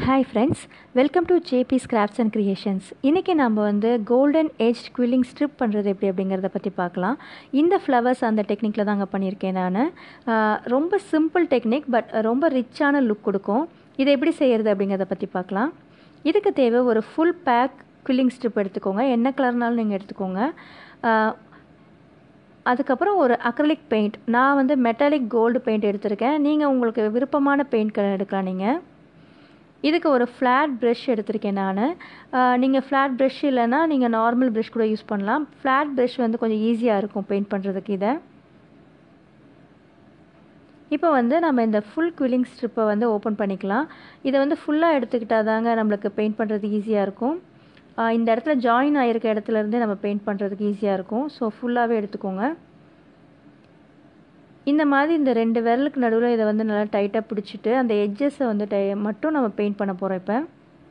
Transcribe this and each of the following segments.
hi friends welcome to JP scraps and creations இன்றைக்கி நம்ம வந்து கோல்டன் ஏஜ் குவில்லிங் ஸ்ட்ரிப் பண்ணுறது எப்படி அப்படிங்கிறத பற்றி பார்க்கலாம் இந்த ஃப்ளவர்ஸ் அந்த டெக்னிக்கில் தாங்க பண்ணியிருக்கேன் நான் ரொம்ப சிம்பிள் டெக்னிக் பட் ரொம்ப ரிச்சான லுக் கொடுக்கும் இதை எப்படி செய்கிறது அப்படிங்கிறத பற்றி பார்க்கலாம் இதுக்கு தேவை ஒரு ஃபுல் பேக் குவில்லிங் ஸ்ட்ரிப் எடுத்துக்கோங்க என்ன கலர்னாலும் நீங்கள் எடுத்துக்கோங்க அதுக்கப்புறம் ஒரு அக்ரலிக் பெயிண்ட் நான் வந்து மெட்டாலிக் கோல்டு பெயிண்ட் எடுத்திருக்கேன் நீங்கள் உங்களுக்கு விருப்பமான பெயிண்ட் கலர் எடுக்கலாம் நீங்கள் இதுக்கு ஒரு ஃப்ளாட் ப்ரெஷ் எடுத்திருக்கேன் நான் நீங்கள் ஃப்ளாட் ப்ரெஷ் இல்லைன்னா நீங்கள் நார்மல் ப்ரெஷ் கூட யூஸ் பண்ணலாம் ஃப்ளாட் ப்ரெஷ் வந்து கொஞ்சம் ஈஸியாக இருக்கும் பெயிண்ட் பண்ணுறதுக்கு இதை இப்போ வந்து நம்ம இந்த ஃபுல் குவிலிங் ஸ்ட்ரிப்பை வந்து ஓப்பன் பண்ணிக்கலாம் இதை வந்து ஃபுல்லாக எடுத்துக்கிட்டால் தாங்க நம்மளுக்கு பெயிண்ட் பண்ணுறது ஈஸியாக இருக்கும் இந்த இடத்துல ஜாயின் ஆகிருக்க இடத்துலேருந்தே நம்ம பெயிண்ட் பண்ணுறதுக்கு ஈஸியாக இருக்கும் ஸோ ஃபுல்லாகவே எடுத்துக்கோங்க இந்த மாதிரி இந்த ரெண்டு விரலுக்கு நடுவில் இதை வந்து நல்லா டைட்டாக பிடிச்சிட்டு அந்த எட்ஜஸை வந்து டை மட்டும் நம்ம பெயிண்ட் பண்ண போகிறோம் இப்போ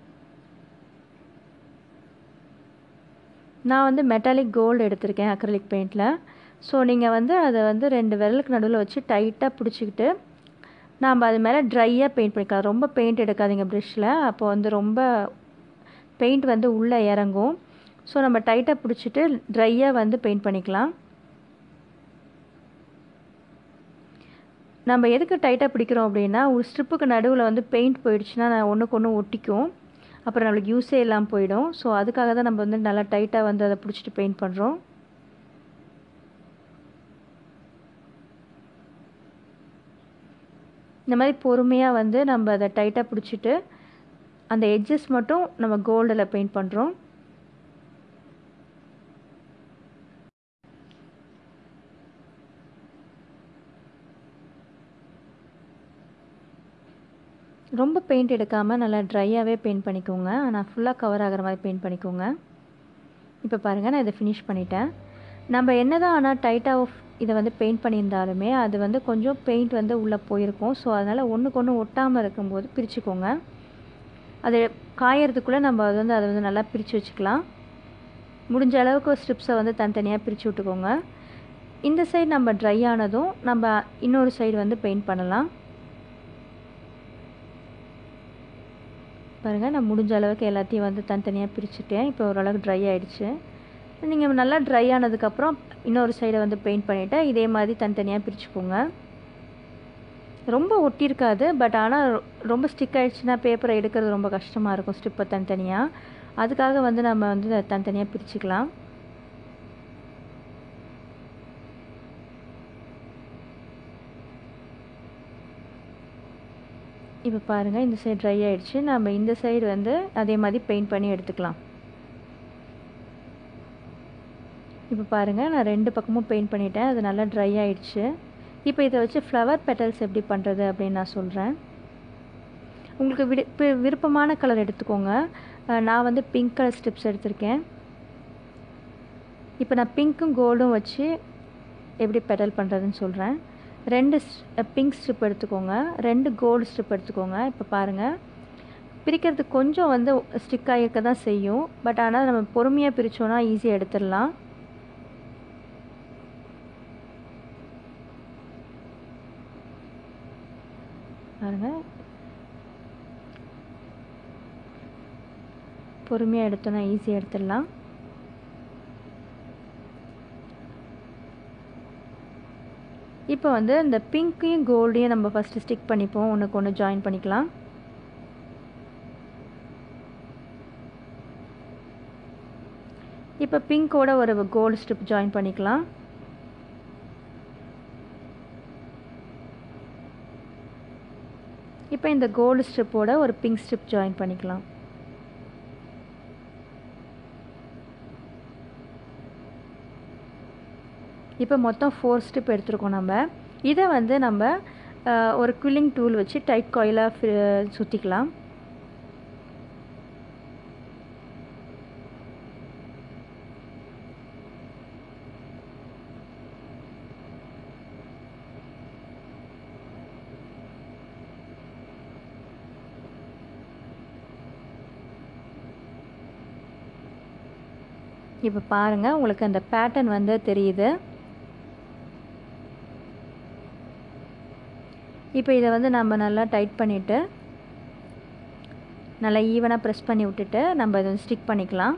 நான் வந்து மெட்டாலிக் கோல்டு எடுத்திருக்கேன் அக்ரலிக் பெயிண்டில் ஸோ நீங்கள் வந்து அதை வந்து ரெண்டு விரலுக்கு நடுவில் வச்சு டைட்டாக பிடிச்சிக்கிட்டு நாம் அது மேலே ட்ரையாக பெயிண்ட் பண்ணிக்கலாம் ரொம்ப பெயிண்ட் எடுக்காதீங்க ப்ரெஷ்ஷில் அப்போ வந்து ரொம்ப பெயிண்ட் வந்து உள்ளே இறங்கும் ஸோ நம்ம டைட்டாக பிடிச்சிட்டு ட்ரையாக வந்து பெயிண்ட் பண்ணிக்கலாம் நம்ம எதுக்கு டைட்டாக பிடிக்கிறோம் அப்படின்னா ஒரு ஸ்ட்ரிப்புக்கு நடுவில் வந்து பெயிண்ட் போயிடுச்சுன்னா நான் ஒன்றுக்கு ஒன்று ஒட்டிக்கும் அப்புறம் நம்மளுக்கு யூஸே இல்லாமல் போயிடும் ஸோ அதுக்காக தான் நம்ம வந்து நல்லா டைட்டாக வந்து அதை பிடிச்சிட்டு பெயிண்ட் பண்ணுறோம் இந்த மாதிரி பொறுமையாக வந்து நம்ம அதை டைட்டாக பிடிச்சிட்டு அந்த எட்ஜஸ் மட்டும் நம்ம கோல்டில் பெயிண்ட் பண்ணுறோம் ரொம்ப பெயிண்ட் எடுக்காமல் நல்லா ட்ரையாகவே பெயிண்ட் பண்ணிக்கோங்க ஆனால் ஃபுல்லாக கவர் ஆகிற மாதிரி பெயிண்ட் பண்ணிக்கோங்க இப்போ பாருங்கள் நான் இதை ஃபினிஷ் பண்ணிட்டேன் நம்ம என்ன தான் ஆனால் டைட்டாக இதை வந்து பெயிண்ட் பண்ணியிருந்தாலுமே அது வந்து கொஞ்சம் பெயிண்ட் வந்து உள்ளே போயிருக்கும் ஸோ அதனால் ஒன்றுக்கு ஒன்று ஒட்டாமல் இருக்கும்போது பிரிச்சுக்கோங்க அது காயறதுக்குள்ளே நம்ம அது வந்து அதை வந்து நல்லா பிரித்து வச்சுக்கலாம் முடிஞ்ச அளவுக்கு ஸ்ட்ரிப்ஸை வந்து தனித்தனியாக பிரித்து விட்டுக்கோங்க இந்த சைடு நம்ம ட்ரை ஆனதும் நம்ம இன்னொரு சைடு வந்து பெயிண்ட் பண்ணலாம் பாருங்கள் நான் முடிஞ்ச அளவுக்கு எல்லாத்தையும் வந்து தனித்தனியாக பிரிச்சுட்டேன் இப்போ ஓரளவுக்கு ட்ரை ஆகிடுச்சு நீங்கள் நல்லா ட்ரை ஆனதுக்கப்புறம் இன்னொரு சைடை வந்து பெயிண்ட் பண்ணிவிட்டு இதே மாதிரி தனித்தனியாக பிரிச்சுக்கோங்க ரொம்ப ஒட்டியிருக்காது பட் ஆனால் ரொம்ப ஸ்டிக் ஆகிடுச்சுன்னா பேப்பரை எடுக்கிறது ரொம்ப கஷ்டமாக இருக்கும் ஸ்ட்ரிப்பை தனித்தனியாக அதுக்காக வந்து நம்ம வந்து தனித்தனியாக பிரிச்சுக்கலாம் இப்போ பாருங்கள் இந்த சைடு ட்ரை ஆகிடுச்சு நம்ம இந்த சைடு வந்து அதே மாதிரி பெயிண்ட் பண்ணி எடுத்துக்கலாம் இப்போ பாருங்கள் நான் ரெண்டு பக்கமும் பெயிண்ட் பண்ணிட்டேன் அது நல்லா ட்ரை ஆகிடுச்சு இப்போ இதை வச்சு ஃப்ளவர் பெட்டல்ஸ் எப்படி பண்ணுறது அப்படின்னு நான் சொல்கிறேன் உங்களுக்கு விடு விருப்பமான கலர் எடுத்துக்கோங்க நான் வந்து பிங்க் கலர் ஸ்ட்ரிப்ஸ் எடுத்திருக்கேன் இப்போ நான் பிங்க்கும் கோல்டும் வச்சு எப்படி பெட்டல் பண்ணுறதுன்னு சொல்கிறேன் ரெண்டு பிங்க் ஸ்ட்ரிப் எடுத்துக்கோங்க ரெண்டு கோல்டு ஸ்ட்ரிப் எடுத்துக்கோங்க இப்போ பாருங்கள் பிரிக்கிறதுக்கு கொஞ்சம் வந்து ஸ்டிக் ஆகிருக்க தான் செய்யும் பட் ஆனால் நம்ம பொறுமையாக பிரித்தோன்னா ஈஸியாக எடுத்துடலாம் பாருங்கள் பொறுமையாக எடுத்தோன்னா ஈஸியாக எடுத்துடலாம் இப்போ வந்து இந்த பிங்க்கையும் கோல்டையும் நம்ம ஃபஸ்ட்டு ஸ்டிக் பண்ணிப்போம் ஒன்றுக்கு ஒன்று ஜாயின் பண்ணிக்கலாம் இப்போ பிங்கோட ஒரு கோல்டு ஸ்ட்ரிப் ஜாயின் பண்ணிக்கலாம் இப்போ இந்த கோல்டு ஸ்ட்ரிப்போட ஒரு பிங்க் ஸ்ட்ரிப் ஜாயின் பண்ணிக்கலாம் இப்போ மொத்தம் ஃபோர் ஸ்ட்ரிப் எடுத்துருக்கோம் நம்ம இதை வந்து நம்ம ஒரு குல்லிங் டூல் வச்சு டைட் காயிலாக சுற்றிக்கலாம் இப்போ பாருங்கள் உங்களுக்கு அந்த பேட்டர்ன் வந்து தெரியுது இப்போ இதை வந்து நம்ம நல்லா டைட் பண்ணிவிட்டு நல்லா ஈவனாக ப்ரெஸ் பண்ணி விட்டுட்டு நம்ம இதை ஸ்டிக் பண்ணிக்கலாம்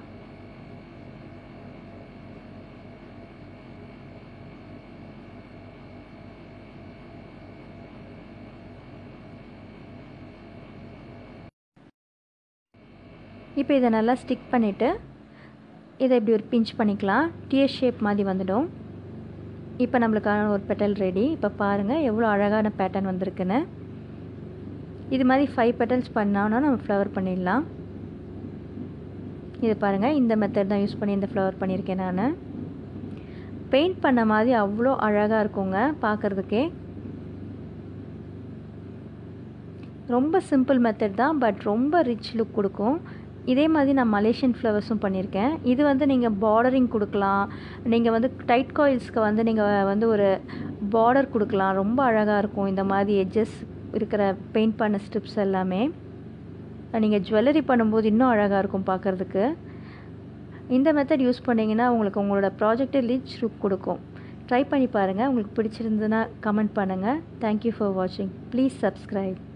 இப்போ இதை நல்லா ஸ்டிக் பண்ணிவிட்டு இதை இப்படி ஒரு பிஞ்ச் பண்ணிக்கலாம் டியர் ஷேப் மாதிரி வந்துடும் இப்போ நம்மளுக்கான ஒரு பெட்டல் ரெடி இப்போ பாருங்கள் எவ்வளோ அழகான பேட்டர்ன் வந்திருக்குன்னு இது மாதிரி ஃபைவ் பெட்டல்ஸ் பண்ணோன்னா நம்ம ஃப்ளவர் பண்ணிடலாம் இது பாருங்கள் இந்த மெத்தட் தான் யூஸ் பண்ணி இந்த ஃப்ளவர் பண்ணியிருக்கேன் நான் பெயிண்ட் பண்ண மாதிரி அவ்வளோ அழகாக இருக்குங்க பார்க்குறதுக்கே ரொம்ப சிம்பிள் மெத்தட் தான் பட் ரொம்ப ரிச் லுக் கொடுக்கும் இதே மாதிரி நான் மலேசியன் ஃப்ளவர்ஸும் பண்ணியிருக்கேன் இது வந்து நீங்கள் பார்டரிங் கொடுக்கலாம் நீங்கள் வந்து டைட் காயில்ஸ்க்கு வந்து நீங்கள் வந்து ஒரு பார்டர் கொடுக்கலாம் ரொம்ப அழகாக இருக்கும் இந்த மாதிரி எட்ஜஸ் இருக்கிற பெயிண்ட் பண்ண ஸ்ட்ரிப்ஸ் எல்லாமே நீங்கள் ஜுவல்லரி பண்ணும்போது இன்னும் அழகாக இருக்கும் பார்க்குறதுக்கு இந்த மெத்தட் யூஸ் பண்ணிங்கன்னா உங்களுக்கு உங்களோட ப்ராஜெக்டை ரிச் லுக் கொடுக்கும் ட்ரை பண்ணி பாருங்கள் உங்களுக்கு பிடிச்சிருந்ததுன்னா கமெண்ட் பண்ணுங்கள் தேங்க்யூ ஃபார் வாட்சிங் ப்ளீஸ் சப்ஸ்கிரைப்